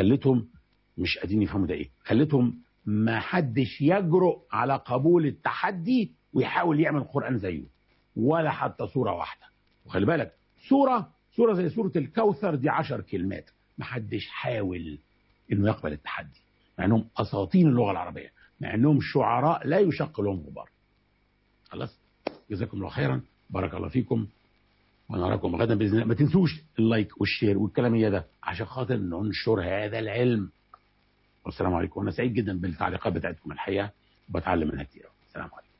خلتهم مش قادرين يفهموا ده ايه خلتهم ما حدش يجرؤ على قبول التحدي ويحاول يعمل قرآن زيه ولا حتى صورة واحدة وخلي بالك صورة صورة زي سورة الكوثر دي عشر كلمات ما حدش حاول انه يقبل التحدي مع انهم اساطين اللغة العربية مع انهم شعراء لا يشق لهم غبار خلاص جزاكم الله خيرا بارك الله فيكم ونراكم غدا باذن الله ما تنسوش اللايك والشير والكلام ده عشان خاطر ننشر هذا العلم والسلام عليكم وانا سعيد جدا بالتعليقات بتاعتكم الحقيقه وبتعلم منها كتير السلام عليكم